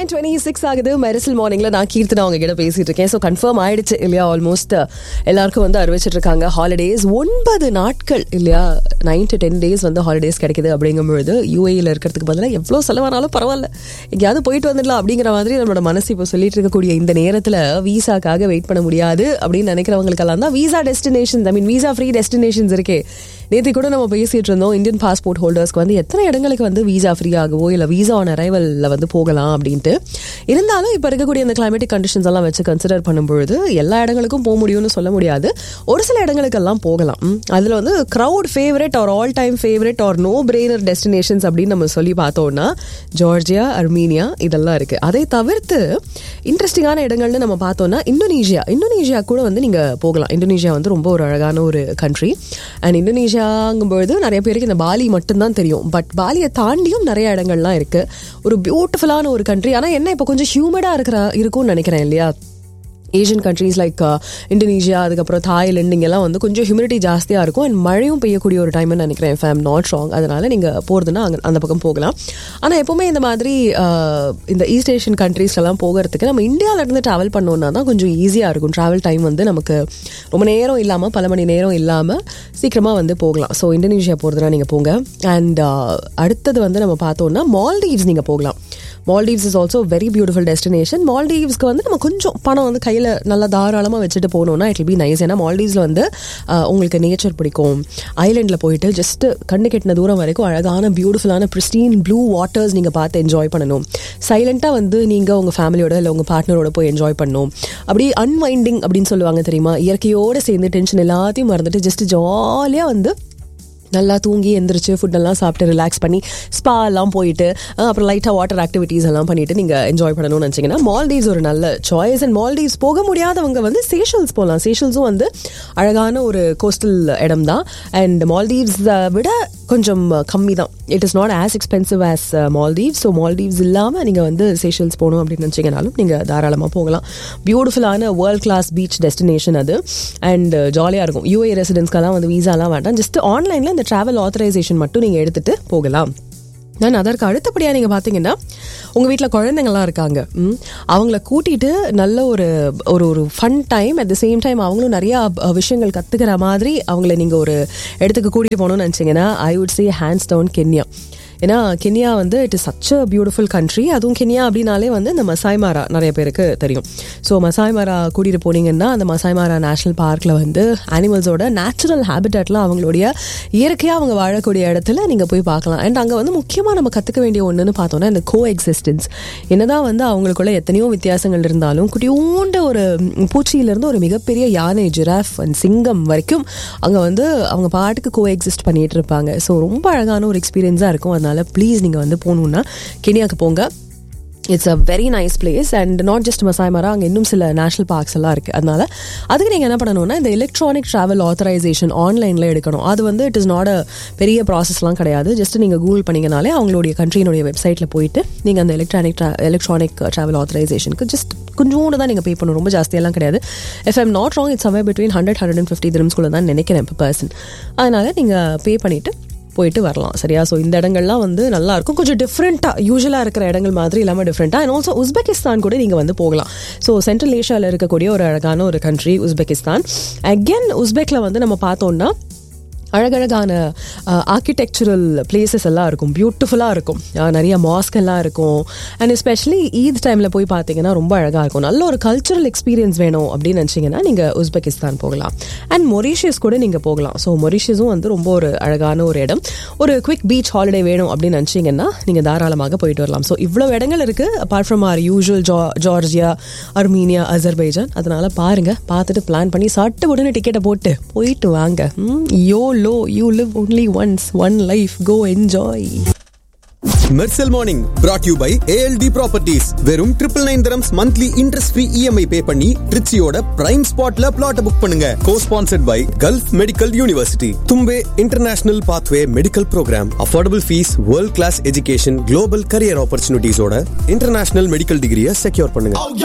nine twenty six ஆகுது மெரிசல் மார்னிங்ல நான் கீர்த்தனா அவங்க கிட்ட பேசிட்டு இருக்கேன் ஸோ கன்ஃபார்ம் ஆயிடுச்சு இல்லையா ஆல்மோஸ்ட் எல்லாருக்கும் வந்து அறிவிச்சிட்டு இருக்காங்க ஹாலிடேஸ் ஒன்பது நாட்கள் இல்லையா நைன் டு டென் டேஸ் வந்து ஹாலிடேஸ் கிடைக்குது அப்படிங்கும்பொழுது யூஏயில் இருக்கிறதுக்கு பதிலாக எவ்வளோ செலவானாலும் பரவாயில்ல எங்கேயாவது போயிட்டு வந்துடலாம் அப்படிங்கிற மாதிரி நம்மளோட மனசு இப்போ சொல்லிட்டு இருக்கக்கூடிய இந்த நேரத்தில் வீசாக்காக வெயிட் பண்ண முடியாது அப்படின்னு நினைக்கிறவங்களுக்கெல்லாம் தான் visa destinations I mean visa free destinations இருக்கே நேற்று கூட நம்ம பேசிட்டு இருந்தோம் இந்தியன் பாஸ்போர்ட் ஹோல்டர்ஸ்க்கு வந்து எத்தனை இடங்களுக்கு வந்து வீசா ஃப்ரீ ஆகவோ இல்லை வீசா ஆன் அரைவலில் வந்து போகலாம் அப்படின்ட்டு இருந்தாலும் இப்போ இருக்கக்கூடிய இந்த கிளைமேட்டிக் கண்டிஷன்ஸ் எல்லாம் வச்சு கன்சிடர் பண்ணும்பொழுது எல்லா இடங்களுக்கும் போக முடியும்னு சொல்ல முடியாது ஒரு சில இடங்களுக்கெல்லாம் போகலாம் அதில் வந்து crowd favourite or all time favourite or no brainer destinations அப்படின்னு நம்ம சொல்லி பார்த்தோம்னா ஜார்ஜியா அர்மீனியா இதெல்லாம் இருக்குது அதை தவிர்த்து இன்ட்ரெஸ்டிங்கான இடங்கள்னு நம்ம பார்த்தோம்னா இந்தோனேஷியா இந்தோனேஷியா கூட வந்து நீங்கள் போகலாம் இந்தோனேஷியா வந்து ரொம்ப ஒரு அழகான ஒரு கண்ட்ரி அண்ட் இந்தோனேஷியாங்கும்பொழுது நிறைய பேருக்கு இந்த பாலி மட்டும்தான் தெரியும் பட் பாலியை தாண்டியும் நிறைய இடங்கள்லாம் இருக்கு ஒரு பியூட்டிஃபுல்லான ஒரு கண்ட்ரி ஆனால் என்ன இப்போ கொஞ்சம் ஹியூமடாக இருக்கிற இருக்கும்னு நினைக்கிறேன் இல்லையா ஏஷியன் கண்ட்ரீஸ் லைக் இந்தோனேஷியா அதுக்கப்புறம் தாய்லாந்து இங்கெல்லாம் வந்து கொஞ்சம் ஹியூமிடிட்டி ஜாஸ்தியாக இருக்கும் அண்ட் மழையும் பெய்யக்கூடிய ஒரு டைம்னு நினைக்கிறேன் இஃப் ஐம் நாட் ராங் அதனால நீங்கள் போகிறதுனா அங்கே அந்த பக்கம் போகலாம் ஆனால் எப்போவுமே இந்த மாதிரி uh, இந்த ஈஸ்ட் ஏஷியன் கண்ட்ரீஸ்லாம் போகிறதுக்கு நம்ம இந்தியாவிலேருந்து ட்ராவல் பண்ணோன்னா தான் கொஞ்சம் ஈஸியாக இருக்கும் ட்ராவல் டைம் வந்து நமக்கு ரொம்ப நேரம் இல்லாமல் பல மணி நேரம் இல்லாமல் சீக்கிரமாக வந்து போகலாம் ஸோ இந்தோனேஷியா போகிறதுனா நீங்கள் போங்க அண்ட் அடுத்தது வந்து நம்ம பார்த்தோம்னா மால்டீவ்ஸ் நீங்கள் போகலாம் Maldives is also very beautiful destination மால்டீவ்ஸ்க்கு வந்து நம்ம கொஞ்சம் பணம் வந்து கையில் நல்லா தாராளமாக வச்சுட்டு போனோம்னா இட் பி நைஸ் ஏன்னா மால்டீவ்ஸில் வந்து அஹ், உங்களுக்கு நேச்சர் பிடிக்கும் ஐலண்டில் போயிட்டு ஜஸ்ட் கண்ணு கெட்டின தூரம் வரைக்கும் அழகான பியூட்டிஃபுல்லான பிரிஸ்டீன் ப்ளூ வாட்டர்ஸ் நீங்கள் பார்த்து என்ஜாய் பண்ணணும் சைலண்ட்டாக வந்து நீங்கள் உங்கள் ஃபேமிலியோட இல்லை உங்கள் பார்ட்னரோட போய் என்ஜாய் பண்ணணும் அப்படி அன்வைண்டிங் அப்படின்னு சொல்லுவாங்க தெரியுமா இயற்கையோடு சேர்ந்து டென்ஷன் எல்லாத்தையும் மறந்துட்டு ஜஸ்ட் ஜாலியாக வந்து நல்லா தூங்கி எந்திரிச்சு ஃபுட்டெல்லாம் சாப்பிட்டு ரிலாக்ஸ் பண்ணி ஸ்பா எல்லாம் போயிட்டு அஹ், அப்புறம் லைட்டாக வாட்டர் ஆக்டிவிட்டீஸ் எல்லாம் பண்ணிட்டு நீங்கள் என்ஜாய் பண்ணணும்னு நினச்சிங்கன்னா மால்டீவ்ஸ் ஒரு நல்ல சாய்ஸ் அண்ட் மால்டீவ்ஸ் போக முடியாதவங்க வந்து சேஷல்ஸ் போகலாம் சேஷல்ஸும் வந்து அழகான ஒரு கோஸ்டல் இடம் தான் அண்ட் மால்டீவ்ஸ் விட கொஞ்சம் கம்மி தான் it is not as expensive as Maldives so Maldives இல்லாமல் நீங்கள் வந்து சேஷல்ஸ் போகணும் அப்படின்னு நினச்சிங்கனாலும் நீங்கள் தாராளமாக போகலாம் பியூட்டிஃபுல்லான வேர்ல்ட் கிளாஸ் பீச் டெஸ்டினேஷன் அது அண்ட் ஜாலியாக இருக்கும் யூஏ ரெசிடென்ஸ்க்கெல்லாம் வந்து வீசாலாம் வேண்டாம் ஜஸ்ட் ஆன்லைனில் இந்த ட்ராவல் ஆத்தரைசேஷன் மட்டும் நீங்கள் எடுத்துகிட்டு போகலாம் நான் அதற்கு அடுத்தபடியாக நீங்கள் பார்த்தீங்கன்னா உங்கள் வீட்டில் குழந்தைங்கள்லாம் இருக்காங்க ம், அவங்கள கூட்டிகிட்டு நல்ல ஒரு ஒரு ஒரு fun time at the same time அவங்களும் நிறையா அஹ், விஷயங்கள் கற்றுக்கிற மாதிரி அவங்கள நீங்கள் ஒரு இடத்துக்கு கூட்டிகிட்டு போகணும்னு நினச்சிங்கன்னா I would say hands down Kenya ஏன்னா கென்யா வந்து it is such a beautiful country அதுவும் கென்யா அப்படின்னாலே வந்து இந்த மசாய்மாரா நிறைய பேருக்கு தெரியும் ஸோ மசாய்மாரா கூட்டிகிட்டு போனீங்கன்னா அந்த மசாய்மாரா நேஷனல் பார்க்கில் வந்து அனிமல்ஸோட நேச்சுரல் ஹேபிட்டட்லாம் அவங்களுடைய இயற்கையாக அவங்க வாழக்கூடிய இடத்துல நீங்கள் போய் பார்க்கலாம் அண்ட் அங்கே வந்து முக்கியமாக நம்ம கற்றுக்க வேண்டிய ஒன்றுன்னு பார்த்தோன்னா இந்த கோ எக்ஸிஸ்டன்ஸ் என்னதான் வந்து அவங்களுக்குள்ள எத்தனையோ வித்தியாசங்கள் இருந்தாலும் குட்டியூண்ட ஒரு பூச்சியிலேருந்து ஒரு மிகப்பெரிய யானை ஜிராஃப் அண்ட் சிங்கம் வரைக்கும் அங்கே வந்து அவங்க பாட்டுக்கு கோ எக்ஸிஸ்ட் பண்ணிட்டு இருப்பாங்க ஸோ ரொம்ப அழகான ஒரு எக்ஸ்பீரியன்ஸாக இருக்கும் அதனால ப்ளீஸ் நீங்கள் வந்து போகணுன்னா கெனியாக்கு போங்க it's a very nice place and not just Masai Mara அங்கே இன்னும் சில நேஷனல் பார்க்ஸ் எல்லாம் இருக்குது அதனால அதுக்கு நீங்கள் என்ன பண்ணணும்னா இந்த எலக்ட்ரானிக் ட்ராவல் ஆத்தரைசேஷன் ஆன்லைனில் எடுக்கணும் அது வந்து இட் இஸ் நாட் அ பெரிய ப்ராசஸ்லாம் கிடையாது ஜஸ்ட் நீங்கள் கூகுள் பண்ணிங்கனாலே அவங்களுடைய கண்ட்ரியினுடைய வெப்சைட்டில் போயிட்டு நீங்கள் அந்த எலக்ட்ரானிக் எலக்ட்ரானிக் ட்ராவல் ஆத்தரைசேஷனுக்கு ஜஸ்ட் கொஞ்சோண்டு தான் நீங்கள் பே பண்ணணும் ரொம்ப ஜாஸ்தியெல்லாம் கிடையாது if I'm not wrong it's somewhere between hundred hundred and fifty திரம்ஸ்குள்ள தான் நினைக்கிறேன் இப்போ பர்சன் அதனால நீங்கள் பே பண்ணிவிட்டு போயிட்டு வரலாம் சரியா ஸோ இந்த இடங்கள்லாம் வந்து நல்லா இருக்கும் கொஞ்சம் டிஃப்ரெண்ட்டாக யூஸ்வலாக இருக்கிற இடங்கள் மாதிரி இல்லாமல் டிஃப்ரெண்ட்டாக அண்ட் ஆல்சோ உஸ்பெகிஸ்தான் கூட நீங்கள் வந்து போகலாம் ஸோ சென்ட்ரல் ஏஷியாவில் இருக்கக்கூடிய ஒரு அழகான ஒரு கண்ட்ரி உஸ்பெகிஸ்தான் அகெயின் உஸ்பெக்கில் வந்து நம்ம பார்த்தோம்னா அழகழகான ஆர்கிடெக்சரல் பிளேசஸ் எல்லாம் இருக்கும் பியூட்டிஃபுல்லாக இருக்கும் அஹ், நிறைய மாஸ்க் எல்லாம் இருக்கும் அண்ட் எஸ்பெஷலி ஈத் டைமில் போய் பார்த்தீங்கன்னா ரொம்ப அழகாக இருக்கும் நல்ல ஒரு கல்ச்சுரல் எக்ஸ்பீரியன்ஸ் வேணும் அப்படின்னு நினச்சிங்கன்னா நீங்கள் உஸ்பெகிஸ்தான் போகலாம் அண்ட் மொரீஷியஸ் கூட நீங்கள் போகலாம் ஸோ மொரீஷியஸும் வந்து ரொம்ப ஒரு அழகான ஒரு இடம் ஒரு குவிக் பீச் ஹாலிடே வேணும் அப்படின்னு நினச்சிங்கன்னா நீங்கள் தாராளமாக போயிட்டு வரலாம் ஸோ இவ்வளோ இடங்கள் இருக்குது அப்பார்ட் ஃப்ரம் ஆர் யூஷுவல் ஜா ஜார்ஜியா அர்மீனியா அசர்பைஜான் அதனால பாருங்க பார்த்துட்டு பிளான் பண்ணி சட்டு உடனே டிக்கெட்டை போட்டு போயிட்டு வாங்க YOLO you live only once one life go enjoy மெர்சல் morning brought you by ALT properties வெறும் triple nine dirhams monthly interest free EMI pay பண்ணி ட்ரிச்சியோட பிரைம் ஸ்பாட்ல பிளாட் புக் பண்ணுங்க co sponsored by Gulf Medical University Thumbay international pathway medical programme affordable fees world class education global career ஆப்பர்ச்சுனிட்டிஸோட international medical டிகிரியை secure பண்ணுங்க